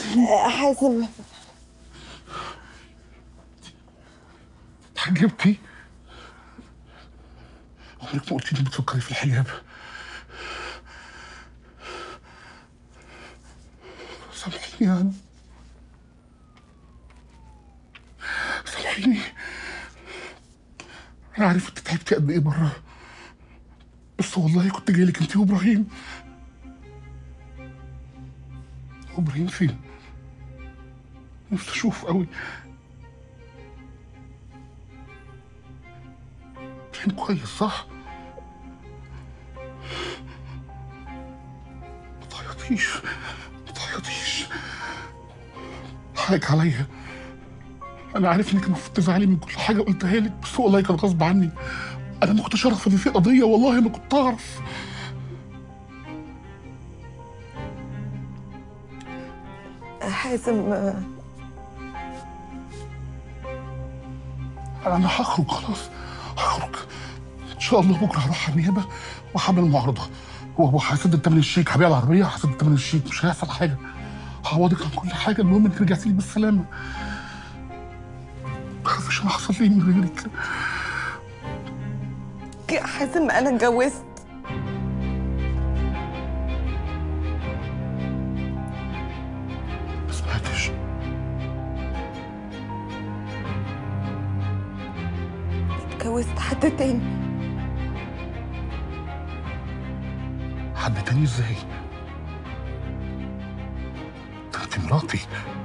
حازم اتحجبتي عمرك ما قلتي لي بتفكري في الحجاب سامحيني يا هنا سامحيني انا عارف انت تعبتي قد ايه بره بس والله كنت جايلك انت وابراهيم ابراهيم فين نفسي اشوفه قوي ابراهيم كويس صح ما تعيطيش ما تعيطيش حقك عليا انا عارف انك المفروض تزعلي من كل حاجه قلتها لك بس والله كان غصب عني انا ما كنتش اعرف ان في قضيه والله ما كنت اعرف حازم آه، انا هخرج خلاص هخرج ان شاء الله بكره هروح على النيابه وهعمل معارضه هو هسدد تمن الشيك هبيع العربيه هسدد تمن الشيك مش هيحصل حاجه هعوضك عن كل حاجه المهم انك رجعتي لي بالسلامه ما تخافيش انا حصل لي من غيرك يا حازم انا اتجوزت ما سمعتش اتجوزت حد تاني حد تاني ازاي ده انت مراتي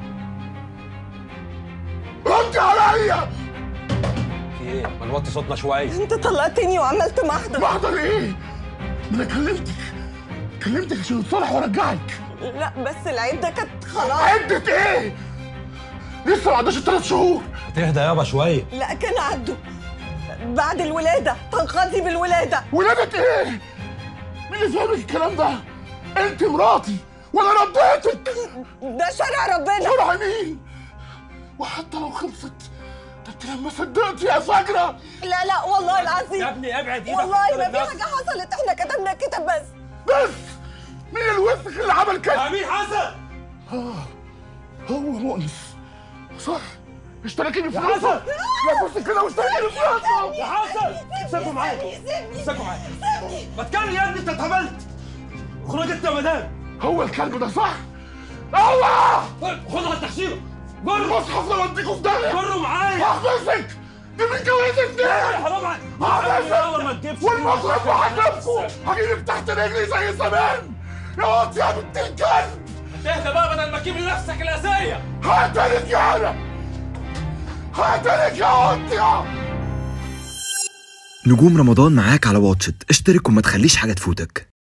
ردي عليا في ايه؟ ما نوطي صوتنا شويه انت طلقتني وعملت محضر محضر ايه انا كلمتك كلمتك عشان اتصالح وارجعك لا بس العيب ده كانت خلاص عدة ايه لسه ما عداش الثلاث شهور تهدى يابا شويه لا كان عدوا بعد الولادة تنقضي بالولادة ولادة ايه مين اللي فاهمك الكلام ده انت مراتي وانا ربيتك ده شرع ربنا شرع مين وحتى لو خلصت ده انت لما صدقتي يا فجرة لا لا والله العظيم يا ابني ابعد ايدك والله عن ما في الناس. حاجة حصلت احنا كتبنا كتاب بس بس مين الوسخ اللي عمل كده امين حسن هو مؤنس صح اشتراكي بفلوسه لا بص كده واشتراكي بفلوسه يا حسن سيبوا معايا سيبوا معايا ما تكلم يا ابني انت اتهبلت اخرج انت يا مدام هو الكلب ده صح الله خدها التحشيره جروا المصحف لو اديكوا في داهيه جروا معايا هحبسك دي من جوازك يا دي حرام عليك يلا ما تجيبش والمصرف وهجيبكوا هجيبك تحت رجلي زي زمان يا واد يا بنت الكلب تهدى بقى بدل ما تجيب لنفسك الاذيه هقتلك يا انا هقتلك يا واد نجوم رمضان معاك على واتشت اشترك وما تخليش حاجة تفوتك